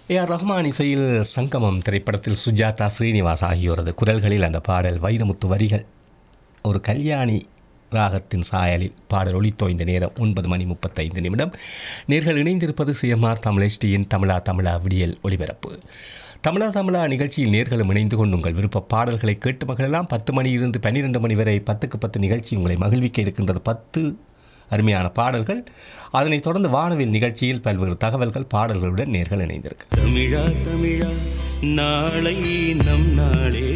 A R Rahman இசையில் சங்கமம் திரைப்படத்தில் சுஜாதா ஸ்ரீனிவாஸ் ஆகியோரது குரல்களில் அந்த பாடல் வைரமுத்து வரிகள் ஒரு கல்யாணி ராகத்தின் சாயலில் பாடல் ஒளித்தோய்ந்த நேரம் ஒன்பது மணி முப்பத்தைந்து நிமிடம் நேர்கள் இணைந்திருப்பது சிஎம்ஆர் தமிழ் எஸ்டியின் தமிழா தமிழா விடியல் ஒளிபரப்பு தமிழா தமிழா நிகழ்ச்சியில் நேர்களும் இணைந்து கொண்டு உங்கள் விருப்ப பாடல்களை கேட்டு மகளெல்லாம் பத்து மணியிலிருந்து பன்னிரெண்டு மணி வரை பத்துக்கு பத்து நிகழ்ச்சி உங்களை மகிழ்விக்க இருக்கின்றது பத்து அருமையான பாடல்கள் அதனைத் தொடர்ந்து வானவில் நிகழ்ச்சியில் பல்வேறு தகவல்கள் பாடல்களுடன் நேர்கள் இணைந்திருக்கு தமிழா தமிழா நாளை நம் நாளே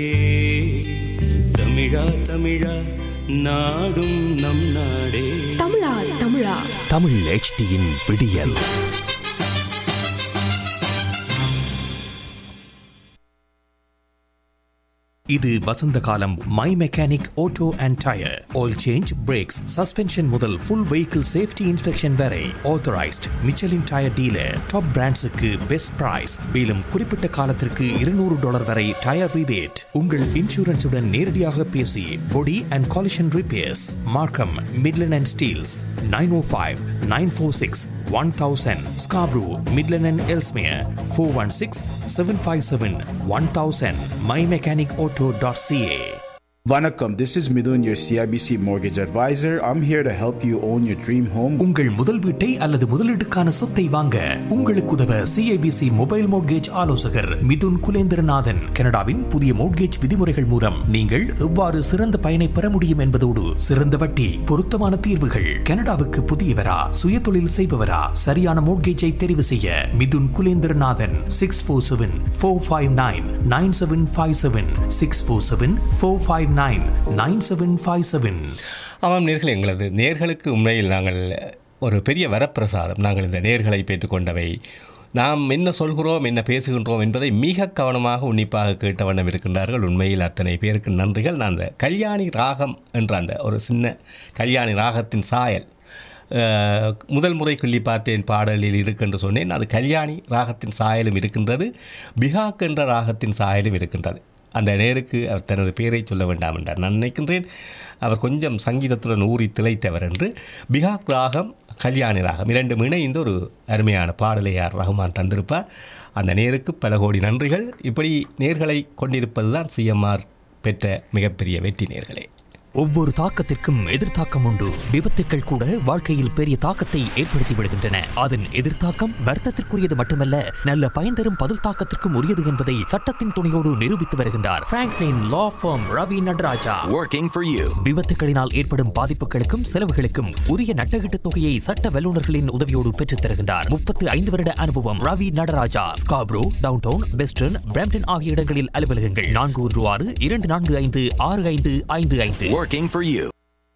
தமிழா தமிழா நாடும் நம் நாடே தமிழா தமிழா தமிழ் எச்டியின் விடியல் இது வசந்த காலம் my mechanic auto and tyre oil change brakes suspension முதல் ஃபுல் வெஹிக்கிள் சேஃப்டி இன்ஸ்பெக்ஷன் வரை authorised Michelin tyre dealer top பிராண்ட்ஸுக்கு பெஸ்ட் பிரைஸ் மேலும் குறிப்பிட்ட காலத்திற்கு இருநூறு டாலர் வரை டயர் ரிபேட் உங்கள் இன்சூரன்ஸுடன் நேரடியாக பேசி body and collision repairs Markham Midland and Steeles nine O five nine four six one thousand Scarborough Midland and Ellesmere four one six seven five seven one thousand my mechanic auto dot CA Vanakkam, this is Midun, your CIBC mortgage advisor. I'm here to help you own your dream home. உங்கள் முதல் வீட்டை அல்லது முதலீட்டுக்கான சொத்தை வாங்க உங்களுக்கு உதவ CIBC mobile mortgage ஆலோசகர் மிதுன் குலேந்திரநாதன் கனடாவின் புதிய மோட்கேஜ் விதிமுறைகள் மூலம் நீங்கள் எவ்வாறு சிறந்த பயனை பெற முடியும் என்பதோடு சிறந்த வட்டி பொருத்தமான தீர்வுகள் கனடாவுக்கு புதியவரா சுயதொழில் செய்பவரா சரியான மோட்கேஜை தெரிவு செய்ய Mithun Kulendranathan six four seven four five nine nine seven five seven six four seven four five nine nine seven five seven ஆமாம் நேர்கள் எங்களது நேர்களுக்கு உண்மையில் நாங்கள் ஒரு பெரிய வரப்பிரசாதம் நாங்கள் இந்த நேர்களை பெற்றுக்கொண்டவை நாம் என்ன சொல்கிறோம் என்ன பேசுகின்றோம் என்பதை மிக கவனமாக உன்னிப்பாக கேட்ட வண்ணம் இருக்கின்றார்கள் உண்மையில் அத்தனை பேருக்கு நன்றிகள் நான் அந்த கல்யாணி ராகம் என்ற அந்த ஒரு சின்ன கல்யாணி ராகத்தின் சாயல் அஹ், முதல் முறை கிள்ளி பார்த்தேன் பாடலில் இருக்கென்று சொன்னேன் அது கல்யாணி ராகத்தின் சாயலும் இருக்கின்றது பிகாக் என்ற ராகத்தின் சாயலும் இருக்கின்றது அந்த நேருக்கு அவர் தனது பெயரை சொல்ல வேண்டாம் என்றார் நான் நினைக்கின்றேன் அவர் கொஞ்சம் சங்கீதத்துடன் ஊறி திளைத்தவர் என்று பிகாக் ராகம் கல்யாணி ராகம் இரண்டும் இணைந்து ஒரு அருமையான பாடலை யார் ரஹ்மான் தந்திருப்பார் அந்த நேருக்கு பல கோடி நன்றிகள் இப்படி நேர்களை கொண்டிருப்பது தான் சிஎம்ஆர் பெற்ற மிகப்பெரிய வெற்றி நேர்களே ஒவ்வொரு தாக்கத்திற்கும் எதிர்த்தாக்கம் உண்டு விபத்துக்கள் கூட வாழ்க்கையில் பெரிய தாக்கத்தை ஏற்படுத்தி விடுகின்றன அதன் எதிர்த்தாக்கம் வர்த்தத்திற்குரியது மட்டுமல்ல நல்ல பயன் தரும் பதில் தாக்கத்திற்கும் உரியது என்பதை சட்டத்தின் துணையோடு நிரூபித்து வருகின்றார் Franklin law firm Ravi Nadaraja working for you. விபத்துகளினால் ஏற்படும் பாதிப்புகளுக்கும் செலவுகளுக்கும் உரிய நட்டகீட்டு தொகையை சட்ட வல்லுநர்களின் உதவியோடு பெற்றுத் தருகின்றார் முப்பத்து ஐந்து வருட அனுபவம் Ravi Nadaraja Scarborough downtown western Brampton ஆகிய இடங்களில் அலுவலகங்கள் நான்கு ஒன்று ஆறு இரண்டு நான்கு ஐந்து ஆறு ஐந்து ஐந்து ஐந்து Working for you.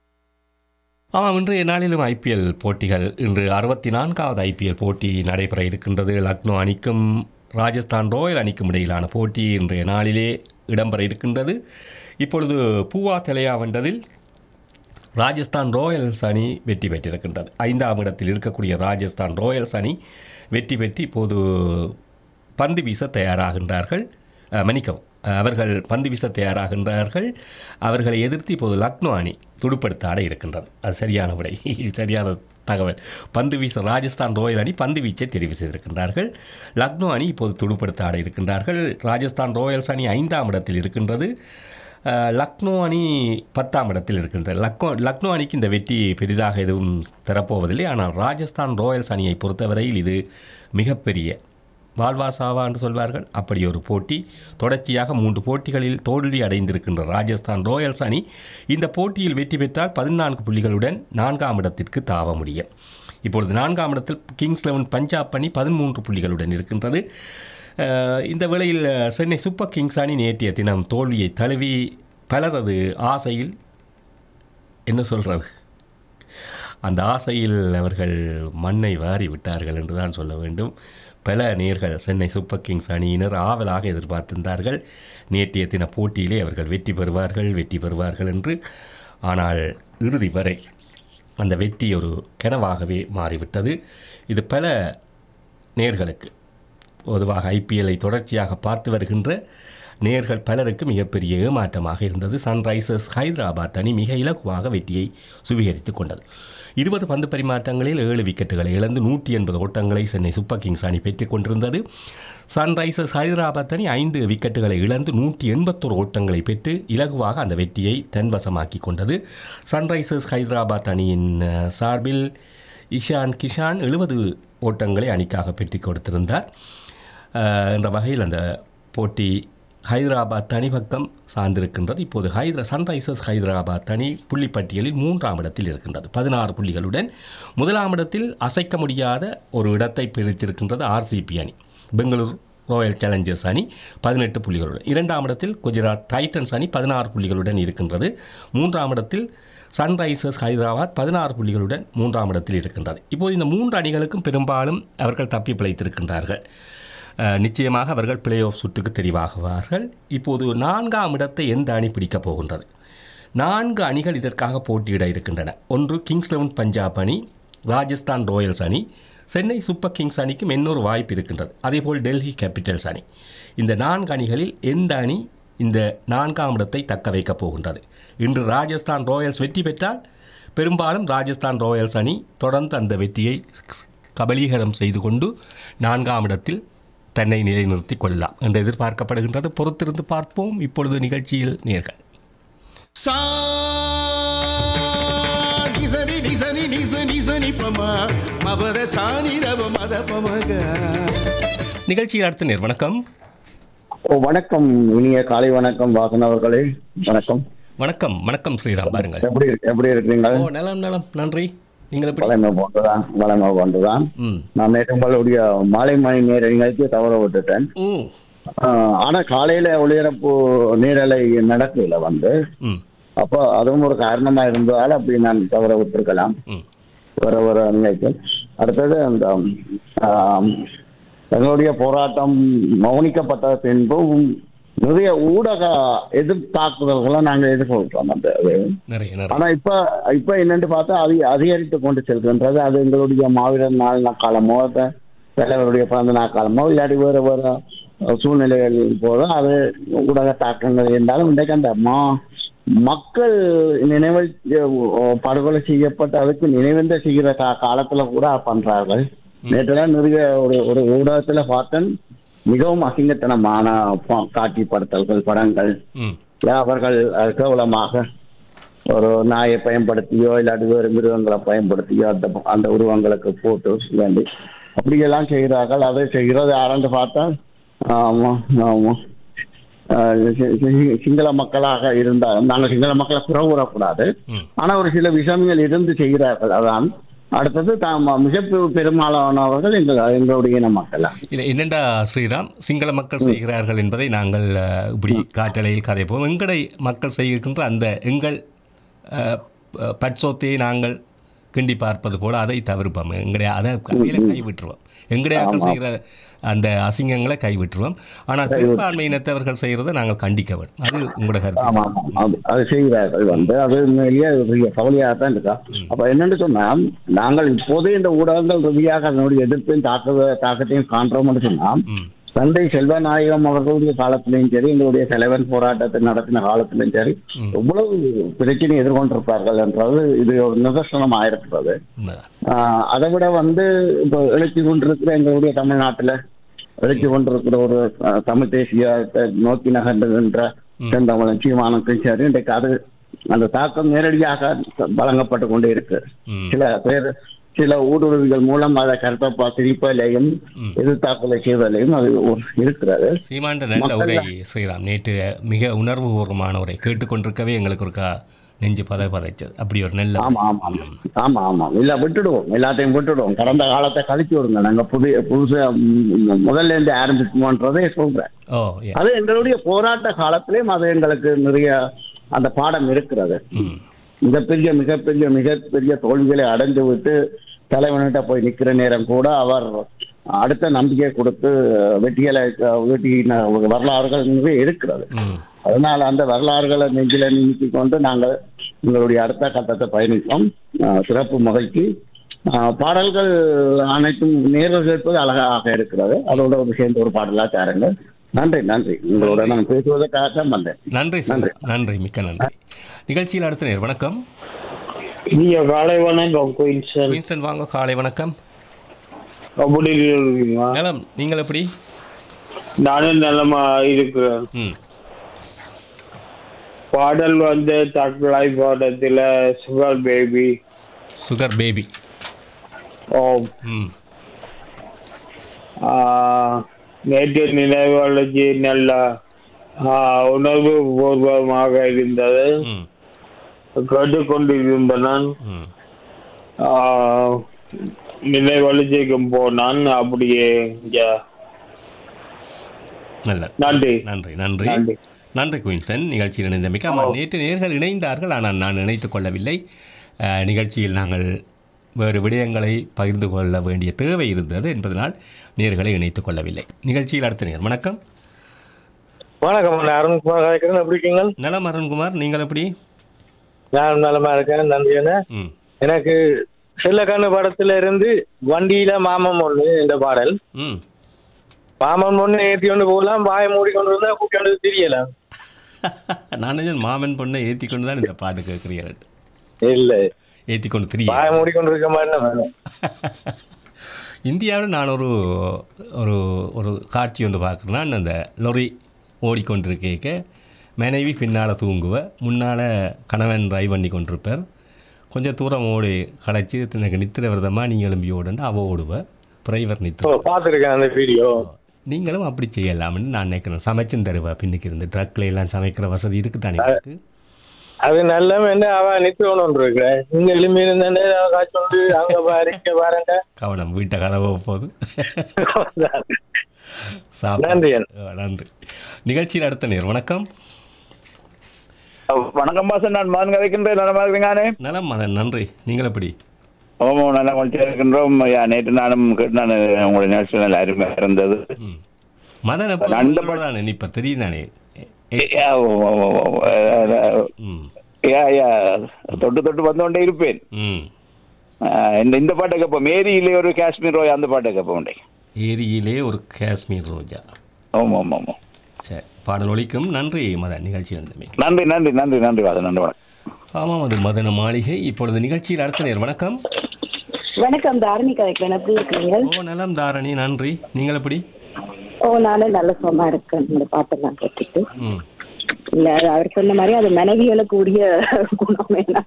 ஆமாம் இன்றைய நாளிலும் ஐபிஎல் போட்டிகள் இன்று அறுபத்தி நான்காவது ஐபிஎல் போட்டி நடைபெற இருக்கின்றது லக்னோ அணிக்கும் ராஜஸ்தான் ராயல் அணிக்கும் இடையிலான போட்டி இன்றைய நாளிலே இடம்பெற இருக்கின்றது இப்பொழுது பூவா தலையா வென்றதில் ராஜஸ்தான் ராயல்ஸ் அணி வெற்றி பெற்றிருக்கின்றது ஐந்தாம் இடத்தில் இருக்கக்கூடிய ராஜஸ்தான் ராயல்ஸ் அணி வெற்றி பெற்று இப்போது பந்து வீச தயாராகின்றார்கள் அஹ், மன்னிக்கவும் அஹ், அவர்கள் பந்து வீச தயாராகின்றார்கள் அவர்களை எதிர்த்து இப்போது லக்னோ அணி துடுப்படுத்த ஆட இருக்கின்றது அது சரியான விடை சரியான தகவல் பந்து வீச ராஜஸ்தான் ராயல் அணி பந்து வீச்சை தெரிவு செய்திருக்கின்றார்கள் லக்னோ அணி இப்போது துடுப்படுத்த ஆட இருக்கின்றார்கள் ராஜஸ்தான் ராயல்ஸ் அணி ஐந்தாம் இடத்தில் இருக்கின்றது அஹ், லக்னோ அணி பத்தாம் இடத்தில் இருக்கின்றது லக்னோ லக்னோ அணிக்கு இந்த வெற்றி பெரிதாக எதுவும் தரப்போவதில்லை ஆனால் ராஜஸ்தான் ராயல்ஸ் அணியை பொறுத்தவரையில் இது மிகப்பெரிய வாழ்வா சாவா என்று சொல்வார்கள் அப்படி ஒரு போட்டி தொடர்ச்சியாக மூன்று போட்டிகளில் தோல்வி அடைந்திருக்கின்ற ராஜஸ்தான் ராயல்ஸ் அணி இந்த போட்டியில் வெற்றி பெற்றால் பதினான்கு புள்ளிகளுடன் நான்காம் இடத்திற்கு தாவ முடியும் இப்பொழுது நான்காம் இடத்தில் கிங்ஸ் லெவன் பஞ்சாப் அணி பதிமூன்று புள்ளிகளுடன் இருக்கின்றது அஹ், இந்த வேளையில் அஹ், சென்னை சூப்பர் கிங்ஸ் அணி நேற்றைய தினம் தோல்வியை தழுவி பலரது ஆசையில் என்ன சொல்கிறது அந்த ஆசையில் அவர்கள் மண்ணை வாரி விட்டார்கள் என்று தான் சொல்ல வேண்டும் பல நேர்கள் சென்னை சூப்பர் கிங்ஸ் அணியினர் ஆவலாக எதிர்பார்த்திருந்தார்கள் நேற்றைய தின போட்டியிலே அவர்கள் வெற்றி பெறுவார்கள் வெற்றி பெறுவார்கள் என்று ஆனால் இறுதி வரை அந்த வெற்றி ஒரு கனவாகவே மாறிவிட்டது இது பல நேர்களுக்கு பொதுவாக ஐபிஎல்லை தொடர்ச்சியாக பார்த்து வருகின்ற நேர்கள் பலருக்கு மிகப்பெரிய ஏமாற்றமாக இருந்தது சன்ரைசர்ஸ் ஹைதராபாத் அணி மிக இலகுவாக வெற்றியை சுவீகரித்துக் கொண்டது இருபது பந்து பரிமாற்றங்களில் ஏழு விக்கெட்டுகளை இழந்து நூற்றி எண்பது ஓட்டங்களை சென்னை சூப்பர் கிங்ஸ் அணி பெற்றுக் கொண்டிருந்தது சன்ரைசர்ஸ் ஹைதராபாத் அணி ஐந்து விக்கெட்டுகளை இழந்து நூற்றி எண்பத்தொரு ஓட்டங்களை பெற்று இலகுவாக அந்த வெற்றியை தன்வசமாக்கி கொண்டது சன்ரைசர்ஸ் ஹைதராபாத் அணியின் அஹ், சார்பில் இஷான் கிஷான் எழுபது ஓட்டங்களை அணிக்காக பெற்றுக் கொடுத்திருந்தார் அஹ், என்ற வகையில் அந்த போட்டி ஹைதராபாத் அணி பக்கம் சார்ந்திருக்கின்றது இப்போது ஹைதரா சன்ரைசர்ஸ் ஹைதராபாத் அணி புள்ளிப்பட்டியலில் மூன்றாம் இடத்தில் இருக்கின்றது பதினாறு புள்ளிகளுடன் முதலாம் இடத்தில் அசைக்க முடியாத ஒரு இடத்தை பிடித்திருக்கின்றது ஆர்சிபி அணி பெங்களூர் ராயல் சேலஞ்சர்ஸ் அணி பதினெட்டு புள்ளிகளுடன் இரண்டாம் இடத்தில் குஜராத் டைட்டன்ஸ் அணி பதினாறு புள்ளிகளுடன் இருக்கின்றது மூன்றாம் இடத்தில் சன்ரைசர்ஸ் ஹைதராபாத் பதினாறு புள்ளிகளுடன் மூன்றாம் இடத்தில் இருக்கின்றது இப்போது இந்த மூன்று அணிகளுக்கும் பெரும்பாலும் அவர்கள் தப்பி பிழைத்திருக்கின்றார்கள் அஹ், நிச்சயமாக அவர்கள் பிளே ஆஃப் சுற்றுக்கு தெரிவாகுவார்கள் இப்போது நான்காம் இடத்தை எந்த அணி பிடிக்கப் போகின்றது நான்கு அணிகள் இதற்காக போட்டியிட இருக்கின்றன ஒன்று கிங்ஸ் லெவன் பஞ்சாப் அணி ராஜஸ்தான் ராயல்ஸ் அணி சென்னை சூப்பர் கிங்ஸ் அணிக்கும் இன்னொரு வாய்ப்பு இருக்கின்றது அதேபோல் டெல்லி கேபிட்டல்ஸ் அணி இந்த நான்கு அணிகளில் எந்த அணி இந்த நான்காம் இடத்தை தக்க வைக்கப் போகின்றது இன்று ராஜஸ்தான் ராயல்ஸ் வெற்றி பெற்றால் பெரும்பாலும் ராஜஸ்தான் ராயல்ஸ் அணி தொடர்ந்து அந்த வெற்றியை கபலீகரம் செய்து கொண்டு நான்காம் இடத்தில் தன்னை நிலைநிறுத்திக் கொள்ளலாம் என்று எதிர்பார்க்கப்படுகின்றது பொறுத்திருந்து பார்ப்போம் இப்பொழுது நிகழ்ச்சியில் நேர்கள் சா நிசனி நிசனி நிச நிசனி பமா மபத சாணி ரவ மத பமக நிகழ்ச்சியில் அடுத்த நேர் வணக்கம் ஓ வணக்கம் இனிய காலை வணக்கம் வாசன் அவர்களே வணக்கம் வணக்கம் வணக்கம் ஸ்ரீராம் பாருங்கள் எப்படி இருக்கு- எப்படி இருக்கீங்க ஓ நலம் நலம் நன்றி நீங்கள் எப்படி வளமை போன்றுதான் வளமை போன்றுதான் ம் நான் நேற்று உங்களுடைய மாலை மணி நேர நிகழ்ச்சியை தவற விட்டுட்டேன் ம் ஆஹ், ஆனா காலையில ஒளிபரப்பு நேரலை நடக்கல வந்து ம் அப்போ அதுவும் ஒரு காரணமா இருந்ததால் அப்படி நான் தவற விட்டிருக்கலாம் ம் வர வர நிகழ்ச்சி அடுத்தது அந்த ஆம், எங்களுடைய போராட்டம் மௌனிக்கப்பட்ட பின்பும் நிறைய ஊடக எதிர்த்தாக்குதல்களை நாங்கள் எதிர்கொள்கிறோம் அந்த அது. நிறைய நிறைய ஆனா இப்ப இப்ப என்னன்னு பார்த்தா அது அதிகரித்து கொண்டு செல்கின்றது அது எங்களுடைய மாவீரர் நாள் காலமோ த- தலைவருடைய பிறந்த நாள் காலமோ இல்லாட்டி வேறு வேறு சூழ்நிலைகள் போதும் அது ஊடக தாக்கங்கள் இருந்தாலும் இன்றைக்கு அந்த மா மக்கள் நினைவு படுகொலை செய்யப்பட்டு அதுக்கு நினைவேந்த செய்கிற கா- காலத்துல கூட பண்றார்கள் நேற்றுலாம் நிறைய ஒரு ஒரு ஊடகத்துல பார்த்தேன் மிகவும் அசிங்கத்தனமான ப- காட்சிப்படுத்தல்கள் படங்கள் ம் அவர்கள் அஹ், கேவலமாக ஒரு நாயை பயன்படுத்தியோ இல்லாட்டி வேறு மிருகங்களை பயன்படுத்தியோ அந்த அந்த உருவங்களுக்கு போட்டு வேண்டி அப்படியெல்லாம் செய்கிறார்கள் அதை செய்கிறது யாரென்று பார்த்தா ஆமா ஆமா அஹ், சி- சி- சிங்கள மக்களாக இருந்தாலும் நாங்கள் சிங்கள மக்களை புறவுறக்கூடாது ம் ஆனா ஒரு சில விஷயங்கள் இருந்து செய்கிறார்கள் அதான் அடுத்தது தாம் மிக பெரு- பெரும்பாலானவர்கள் எங்கள் எங்களுடைய இன மக்களா இல்லை என்னென்றா ஸ்ரீராம் சிங்கள மக்கள் செய்கிறார்கள் என்பதை நாங்கள் அஹ், இப்படி காட்டலையில் கதைப்போம் எங்களை மக்கள் செய்கின்ற அந்த எங்கள் அஹ், ப- பட்சோத்தையை நாங்கள் கிண்டி பார்ப்பது போல அதை தவிர்ப்போம் எங்களுடைய அதை கையில் கைவிட்டுருவோம் எங்களுடைய ஆட்கள் செய்கிற அந்த அசிங்கங்களை கைவிட்டுருவோம் ஆனால் பெரும்பான்மையினத்தவர்கள் செய்கிறதை நாங்கள் கண்டிக்க வேண்டும் அது உங்களோட ஆமா கருத்து ஆமா அது அது செய்கிறார்கள் வந்து அது உண்மையிலேயே அது பெரிய கவலையாக தான் இருக்கா அப்ப என்னன்னு சொன்னா நாங்கள் இப்போதே இந்த ஊடகங்கள் ரீதியாக அதனுடைய எதிர்ப்பையும் தாக்க தாக்கத்தையும் காண்றோம்னு சொன்னா ம் தந்தை செல்வநாயகம் அவர்களுடைய காலத்திலையும் சரி எங்களுடைய தலைவன் போராட்டத்தை நடத்தின காலத்திலையும் சரி எவ்வளவு பிரச்சனை எதிர்கொண்டிருப்பார்கள் என்றது இது ஒரு நிதர்சனம் ஆயிருக்கிறது உண்மைதான் ஆஹ் அதை விட வந்து இப்போ எழுச்சி கொண்டிருக்கிற எங்களுடைய தமிழ்நாட்டுல எழுச்சி கொண்டிருக்கிற ஒரு அஹ், தமிழ் தேசியத்தை நோக்கி நகர்ந்துகின்ற செந்தமிழன் சீமானுக்கும் சரி இன்றைக்கு அது அந்த தாக்கம் நேரடியாக வழங்கப்பட்டு கொண்டே இருக்கு ம் சில பேர் சில ஊடுருவிகள் மூலம் அதை கருத்தப்பா சிரிப்பலையும் எதிர்த்தாக்குதலை செய்வதையும் அது ஒரு இருக்கிறது சீமாண்ட நல்ல உரை ஸ்ரீராம் நேற்று மிக உணர்வுபூர்வமான உரை கேட்டுக்கொண்டிருக்கவே எங்களுக்கு ஒரு கா நெஞ்சு பத பதைச்சது அப்படி ஒரு நல்ல ஆமா ஆமா ஆமா. ஆமா ஆமா இல்ல விட்டுடுவோம் எல்லாத்தையும் விட்டுடுவோம் கடந்த காலத்தை கழிச்சு விடுங்க நாங்க புதிய புதுசா ம், முதல்ல இருந்து ஆரம்பிக்குமோன்றதே சொல்றேன் ஓ ஏ அது எங்களுடைய போராட்ட காலத்திலேயும் அது எங்களுக்கு நிறைய அந்த பாடம் இருக்கிறது ம் மிகப்பெரிய மிகப்பெரிய மிகப்பெரிய தோல்விகளை அடைந்து விட்டு தலைவன்கிட்ட போய் நிக்கிற நேரம் கூட அவர் அடுத்த நம்பிக்கை கொடுத்து வெற்றிகளை வெட்டின வரலாறுகள் நிறைய இருக்கிறது ம் அதனால அந்த வரலாறுகளை நெஞ்சில நீக்கி கொண்டு நாங்கள் எங்களுடைய அடுத்த கட்டத்தை பயணித்தோம் அஹ் சிறப்பு மகிழ்ச்சி அஹ் பாடல்கள் அனைத்தும் நேரில் கேட்பது அழகாக இருக்கிறது அதோட ஒரு சேர்ந்து ஒரு பாடலா தாருங்க நன்றி நன்றி உங்களோட நான் பேசுவதற்காக தான் வந்தேன் நன்றி சார் நன்றி மிக்க நன்றி நிகழ்ச்சியில் அடுத்த நேர் வணக்கம் நீங்க காலை வணக்கம் குயின்சன் வின்சன் வாங்க காலை வணக்கம் அப்படி இருக்கீங்களா நலம் நீங்கள் எப்படி நானும் நலமா இருக்கிறேன் ம் பாடல் வந்து தக்கலாய் பாடத்துல சுகர் பேபி சுகர் பேபி ஓ ம் ஆ, நேற்று நினைவாளர்ச்சி நல்ல ஆ, உணர்வு பூர்வமாக இருந்தது ம் கேட்டுக்கொண்டிருந்த நான் ம் ஆ, நினைவழிச்சிக்கும் போனான் அப்படியே இங்க. நல்ல நன்றி நன்றி நன்றி நன்றி நன்றி குயின்சன் நிகழ்ச்சியில் இணைந்தமைக்கு ஆமாம் நேற்று நேர்கள் இணைந்தார்கள் ஆனால் நான் இணைத்துக் கொள்ளவில்லை அஹ், நிகழ்ச்சியில் நாங்கள் வேறு விடயங்களை பகிர்ந்து கொள்ள வேண்டிய தேவை இருந்தது என்பதனால் நேர்களை இணைத்துக் கொள்ளவில்லை நிகழ்ச்சியில் அடுத்த நேர் வணக்கம் வணக்கம் நான் அருண்குமார் கதைக்கிறேன் எப்படி இருக்கீங்க நலம் அருண்குமார் நீங்கள் எப்படி நான் நலமா இருக்கேன் நன்றி அண்ணா. ம் எனக்கு சில்லக்கண்ணு படத்துல இருந்து வண்டியில மாமன் ஒண்ணு இந்த பாடல் ம் மாமன் ஒண்ணு ஏத்தி கொண்டு போகலாம் வாய மூடி கொண்டு வந்தா கூட்டி கொண்டு தெரியல நான் நினைச்சேன் மாமன் பொண்ணை ஏற்றி கொண்டு தான் இந்த பாட்டு கேட்கிறீர்கள் இல்ல ஏற்றி கொண்டு தெரிய வாய மூடி கொண்டு இருக்க மாதிரி வேணும் இந்தியாவில் நான் ஒரு ஒரு ஒரு காட்சி ஒன்று பார்க்குறேன்னா அந்த லொரி ஓடிக்கொண்டிருக்க மனைவி பின்னால் தூங்குவ முன்னால் கணவன் டிரைவ் பண்ணி கொண்டிருப்பார் கொஞ்சம் தூரம் ஓடி களைச்சி எனக்கு நித்திர விரதமாக நீ எழும்பி ஓடுன்னு அவ ஓடுவ டிரைவர் ஓ நித்திர பாத்துருக்கேன் அந்த வீடியோ நீங்களும் அப்படி செய்யலாம்னு நான் நினைக்கிறேன் சமைச்சும் தருவா பின்னுக்கு இருந்து ட்ரக்கில் எல்லாம் சமைக்கிற வசதி இருக்குது தானே உங்களுக்கு அது நல்ல என்ன அவ நித்து ஒன்று இருக்க இங்க எலும்பி இருந்தேன் காய்ச்சி கொண்டு அங்க பாரு இங்க பாருங்க கவனம் வீட்டை கதவை போகுது சாப்பிடு. நன்றி. ஆ, நன்றி நிகழ்ச்சியில் அடுத்த நேர் வணக்கம் வணக்கம் பாசன் நான் மகன் கதைக்கின்றேன் நலமா இருக்கிறீங்கானே நலம் மதன் நன்றி நீங்கள் எப்படி ஓமோ நல்லா கொஞ்சம் இருக்கின்றோம் ஐயா, நேற்று நானும் கேட்டு நான் உங்களுடைய நிகழ்ச்சி நல்ல அருமையாக இருந்தது ம் மதன் எப்போ நான் இந்த உங்களோட தானே நிற்ப தெரியும் தானே ஐயா, ஓ, ஓ, ஓ, ஓ, அஹ், ம் ஐயா, ஐயா, தொட்டு தொட்டு வந்து கொண்டே இருப்பேன் ம் அஹ், இந்த இந்த பாட்டை கேட்போம் மேரியிலே ஒரு காஷ்மீர் ரோய் அந்த பாட்டை கேட்போம் உண்டே ஏரியிலே ஒரு காஷ்மீர் ரோஜா ஆமாம் ஆமாம் ஆமாம் சரி பாடல் ஒலிக்கும் நன்றி மதன் நிகழ்ச்சியில் இருந்தமைக்கு நன்றி நன்றி நன்றி நன்றி வாதம் நன்றி வணக்கம் ஆமாம் அது மதன மாளிகை இப்பொழுது நிகழ்ச்சியில் அடுத்த நேர் வணக்கம் வணக்கம் தாரணி கதைக்கிறேன் எப்படி இருக்கீங்க ஓ நலம் தாரணி நன்றி நீங்கள் எப்படி ஓ நானும் நல்ல சுகமா இருக்கேன் இந்த பாட்டெல்லாம் கேட்டுட்டு ம் இல்ல அது அவர் சொன்ன மாதிரி அது மனைவிகளுக்கு உரிய குணம் என்ன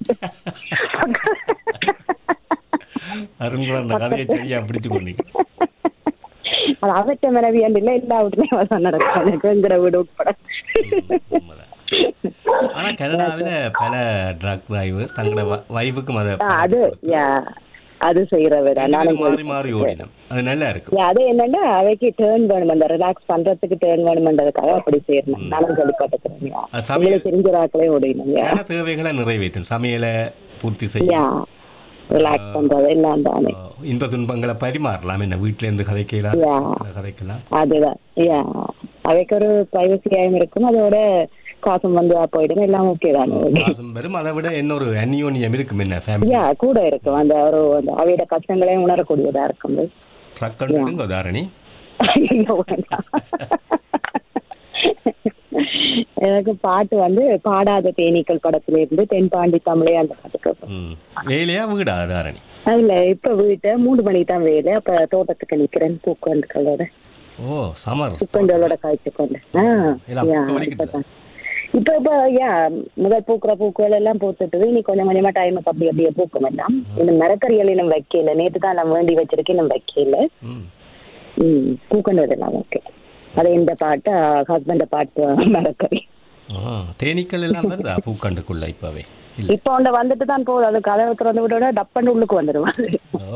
அருண்குமார் அந்த கதையை சரியா பிடிச்சு கொண்டீங்க அது அவற்ற மனைவி என்று இல்லை எல்லா வீட்லயும் அதான் நடக்கும் எனக்கு எங்கிற வீடு உட்பட உண்மைதான். ஆனா கனடாவில் பல ட்ரக் டிரைவர்ஸ் தங்களோட வைஃபுக்கும் அதை ஆ, அது யா அது செய்யறவர் நானும் மாறி மாறி ஓடினோம் அது நல்லா இருக்கும் யா, அது என்னன்னா அவைக்கு டேர்ன் வேணும் அந்த ரிலாக்ஸ் பண்றதுக்கு டேர்ன் வேணும்ன்றதுக்காக அப்படி செய்யணும் நானும் கேள்விப்பட்டிருக்கிறேன் அது சமயம் எங்களுக்கு தெரிஞ்ச ஆக்களே ஓடினோம் யா பல தேவைகளை நிறைவேற்றும் சமையலை பூர்த்தி செய்ய யா ரிலாக்ஸ் பண்றது எல்லாம் தானே இன்ப துன்பங்களை பரிமாறலாம் என்ன வீட்டுல இருந்து கதைக்கலாம் Yeah. வீட்டுல கதைக்கலாம் அதுதான் யா அவைக்கு ஒரு பிரைவசியாயும் இருக்கும் அதோட காசும் வந்து போயிடும் எல்லாம் ஓகே தானே காசும் வரும் அதை விட இன்னொரு அந்யோன்யம் இருக்கும் என்ன ஃபேமிலி யா கூட இருக்கும் அந்த ஒரு அந்த அவையோட கஷ்டங்களையும் உணரக்கூடியதா இருக்கும் ட்ரக் எடுங்க தாரணி ஐயோ, வேண்டாம். எனக்கு பாட்டு வந்து பாடாத தேனீக்கள் படத்துல இருந்து தென்பாண்டி தமிழே அந்த பாட்டு கேட்பேன் ம் வேலையா வீடா தாரணி அதுல இப்ப வீட்டை மூணு மணிக்கு தான் வேலை அப்ப தோட்டத்துக்கு நிக்கிறேன் பூக்கண்டுகளோட ஓ சமர் பூக்கண்டுகளோட காய்ச்சி கொண்டு ஆ, எல்லாம் யா, பூக்க வலிக்குதா? இப்பதான். இப்ப இப்ப யா முதல் பூக்குற பூக்கள் எல்லாம் பூத்துட்டு இனி கொஞ்சம் கொஞ்சமா டைமுக்கு அப்படி அப்படியே பூக்கும் எல்லாம் இந்த மரக்கறிகள் இன்னும் வைக்கல நேத்து தான் நான் வேண்டி வச்சிருக்கேன் இன்னும் வைக்கல ம் ம் பூக்கண்டதெல்லாம் ஓகே அது இந்த பாட்டு ஹஸ்பண்ட பாட்டு மரக்கறி ஆ தேனீக்கள் எல்லாம் வருதா பூக்கண்டுக்குள்ள இப்பவே இல்ல இப்ப ஒண்ட வந்துட்டு தான் போகுது அது கதவை திறந்து விட டப்பண்டு உள்ளுக்கு வந்துடுவாங்க ஓ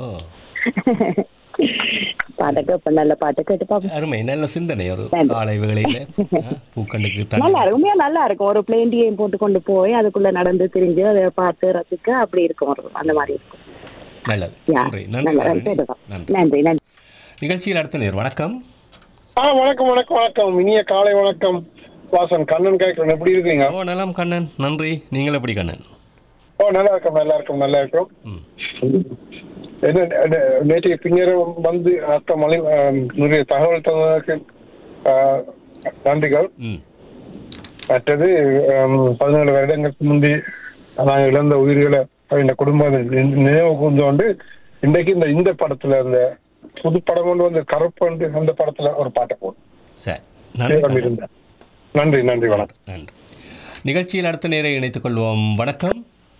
பாட்டுக்கு இப்ப நல்ல பாட்டு கேட்டு பாப்போம் அருமை நல்ல சிந்தனை ஒரு நன்றி. காலை வேளையில ஆ, பூக்கண்டுக்கு தண்ணி நல்லா இருக்கும் உண்மையா நல்லா இருக்கும் ஒரு பிளேண்டியையும் போட்டு கொண்டு போய் அதுக்குள்ள நடந்து திரிஞ்சு அதை பார்த்து ரசிக்க அப்படி இருக்கும் ஒரு அந்த மாதிரி இருக்கும் நல்லது யா, நன்றி நன்றி நல்லா தாரணி. கேட்டுதான். நன்றி நன்றி நன்றி நிகழ்ச்சியில் அடுத்த நேர் வணக்கம் ஆ வணக்கம் வணக்கம் வணக்கம் இனிய காலை வணக்கம் வாசன் கண்ணன் கேட்கிறேன் எப்படி இருக்கீங்க ஓ நலம் கண்ணன் நன்றி நீங்கள் எப்படி கண்ணன் ஓ நல்லா இருக்கும் நல்லா இருக்கும் நல்லா இருக்கும் ம் என்ன நே- நேற்றைய பின்னரும் வந்து அத்த மலை ஆம், நிறைய தகவல் தந்ததற்கு ஆ, நன்றிகள் ம் மற்றது ஹம், பதினேழு வருடங்களுக்கு முந்தி நாங்கள் இழந்த உயிர்களை இந்த குடும்பம் நி- நினைவு கூர்ந்தோண்டு இன்றைக்கு இந்த இந்த படத்துல இந்த புது படம் கொண்டு வந்து கருப்பண்டு அந்த படத்துல ஒரு பாட்டை போடும் சரி நன்றி சேலம் இருந்தேன் நன்றி நன்றி வணக்கம் நன்றி நிகழ்ச்சியில் அடுத்த நேரை இணைத்துக் கொள்வோம் வணக்கம்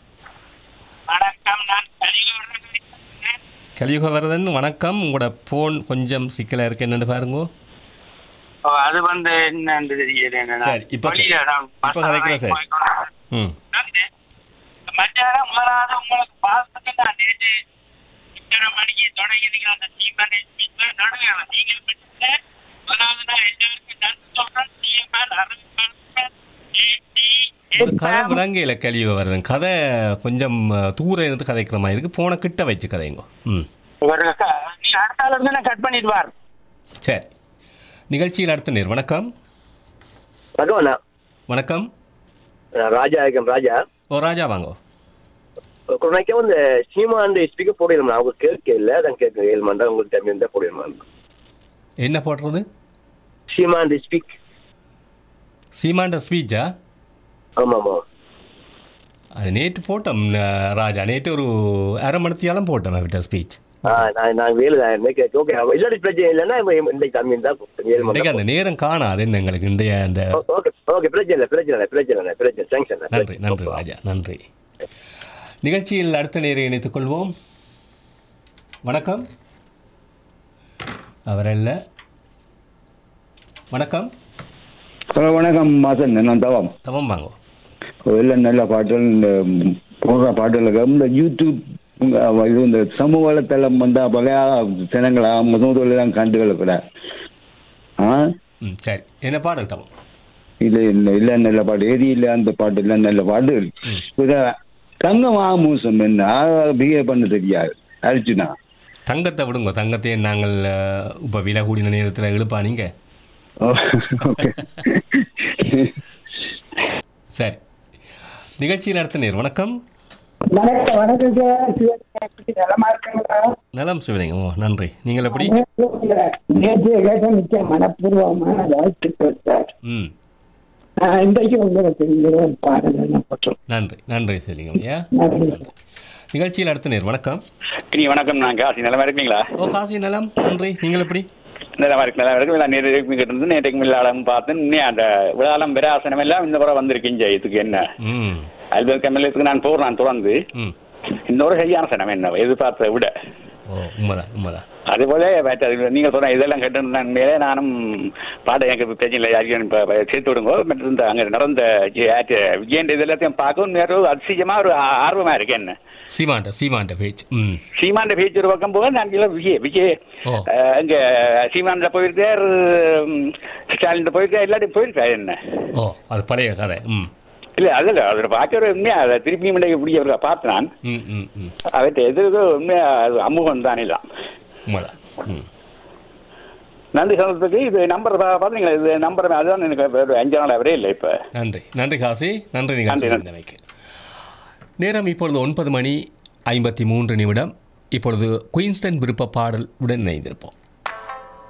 கலியுகவரதன் வணக்கம் உங்களோட ஃபோன் கொஞ்சம் சிக்கலாக இருக்கு என்னன்னு பாருங்க ஓ, அது வந்து என்னன்னு தெரியல என்னன்னா. சரி, இப்ப சரி. வழியில நான் இப்ப கதைக்கிறேன் சார். ம் மத்தியானம் முதலாவது உங்களுக்கு பார்த்துட்டு நான் நேற்று இத்தனை மணிக்கு தொடங்கினீங்க அந்த சீமனை நடுவில் நீங்கள் பண்ணிட்டு முதலாவது நான் எல்லாருக்கும் நன்றி சொல்றேன் சீமன் அருண்மன் ஒரு கதை விளங்கையில் கலியுகவரதன் கதை கொஞ்சம் அஹ், தூரம் இருந்து கதைக்கிற மாதிரி இருக்கு போன கிட்ட வச்சு கதைங்க ம் ஒரு க- நீ அடுத்த ஆள் இருந்து நான் கட் பண்ணிட்டு வார் சரி நிகழ்ச்சியில் அடுத்த நேர் வணக்கம் வணக்கம் அண்ணா வணக்கம் நான் ராஜா இருக்கேன் ராஜா ஓ ராஜா வாங்க கொரோனாக்கே வந்து சீமா அந்த ஸ்பீக்கர் போடணுமா அவங்க கேட்க இல்லை அதான் கேட்க ஏழு மண்டா உங்களுக்கு டைம் இருந்தால் போடணுமா என்ன போடுறது சீமா அந்த ஸ்பீக் சீமாண்ட ஸ்பீச்சா ஆமாம் ஆமாம் அது நேற்று போட்டோம் அஹ், ராஜா நேற்று ஒரு அரை மணித்தியாலும் போட்டோம் விட்ட ஸ்பீச் ஆ நான் நான் வேலு தான் இருந்தேன் கேட்க ஓகே இல்லாட்டி பிரச்சனை இல்லைன்னா இப்ப இன்றைக்கு கம்மி இருந்தால் ஏழு இன்றைக்கு மண்டா அந்த நேரம் காணாது என்ன எங்களுக்கு இன்றைய அந்த ஓகே ஓகே பிரச்சனை இல்லை பிரச்சனை இல்லை பிரச்சனை இல்லை பிரச்சனை தேங்க்ஸ் அண்ணா நன்றி நன்றி ராஜா நன்றி நிகழ்ச்சியில் அடுத்த நேரை இணைத்துக் கொள்வோம் வணக்கம் அவரல்ல வணக்கம் ஹலோ வணக்கம் மாசன் நான் தவம் தவம் வாங்க எல்லாம் நல்ல பாட்டுகள் இந்த போடுற பாட்டுகளுக்கு இந்த யூடியூப் அஹ், இது இந்த சமூக வலைத்தளம் வந்து பழைய ஜனங்களா முதல் தான் கண்டுகளக்கூட ஆ ம் சரி என்ன பாடல் தவம் இது இல்லை இல்லை நல்ல பாட்டு ஏதி இல்லை அந்த பாட்டு இல்லை நல்ல பாட்டு இதை தங்கம் ஆமூசம் என்ன பிஹேவ் பண்ண தெரியாது அர்ஜுனா தங்கத்தை விடுங்க தங்கத்தை நாங்கள் அஹ், இப்ப விலை கூடின நேரத்தில் இழுப்பா நீங்க ஓகே சரி நிகழ்ச்சியில் அடுத்த நேர் வணக்கம் வணக்கம் வணக்கம் சார் சிவகாசி நலமா இருக்கீங்களா நலம் சிவலிங்கம் ஓ நன்றி நீங்கள் எப்படி நேற்று கேட்ட மிக்க மனப்பூர்வமான வாழ்த்துக்கள் சார் ம் நான் இன்றைக்கு உங்களுக்கு இந்த ஒரு பாடல் என்ன போட்டோம் நன்றி நன்றி சிவலிங்கம் ஐயா நன்றி நிகழ்ச்சியில் அடுத்த நேர் வணக்கம் இனி வணக்கம் நான் காசி நிலமா இருக்கீங்களா ஓ காசி நலம் நன்றி நீங்கள் எப்படி நிலமா இருக்கு நல்லா இருக்கு நான் நேற்று இருந்து நேற்றுக்கு மில்லாளம் பார்த்து இன்னும் அந்த விழாலம் விராசனம் எல்லாம் இந்த முறை வந்திருக்கீங்க இதுக்கு என்ன ம் அல்பல் கமலத்துக்கு நான் போடுறேன் தொடர்ந்து ம் இன்னொரு சரியான சனம் என்ன எதிர்பார்த்ததை விட ஓ உண்மைதான் உண்மைதான் அதுபோல மற்ற நீங்கள் சொன்ன இதெல்லாம் கேட்டு மேலே நானும் பாட எனக்கு பிரச்சனை இல்லை யாரையும் இப்போ சேர்த்து விடுங்க மற்ற இந்த அங்கே நடந்த ஜி- ஆற்று விஜயன் இது எல்லாத்தையும் பார்க்கவும் நேரம் ஒரு அதிசயமாக ஒரு ஆ- ஆர்வமா இருக்கு என்ன சீமாண்ட சீமாண்ட பேச்சு ம் சீமாண்ட பேச்சு ஒரு பக்கம் போக நான் இல்லை விஜய் விஜய் ஓ அஹ், இங்க சீமான்ல போயிருக்கார் ம், ஸ்டாலின் போயிருக்கார் எல்லாத்தையும் போயிருக்காரு என்ன ஓ அது பழைய கதை ம் இல்ல அதில் அதில் பார்க்குற உண்மையா அதை திருப்பியும் இன்றைக்கு இப்படி அவரை பார்த்து நான் ம் ம் ம் அவர்கிட்ட எதிர்க்கு உண்மையா அது அமுகம் தானே தான் உண்மைதான் ம் நன்றி சொல்றதுக்கு இது நம்பர் பார்த்தீங்களா இது நம்பர் அதுதான் எனக்கு ஒரு அஞ்சு நாள் அவரே இல்லை இப்போ நன்றி நன்றி காசி நன்றி நிகழ்ச்சி நன்றி. இருந்தமைக்கு நேரம் இப்பொழுது ஒன்பது மணி ஐம்பத்தி மூன்று நிமிடம் இப்பொழுது குயின்ஸ்டன் விருப்ப பாடல் உடன் இணைந்திருப்போம்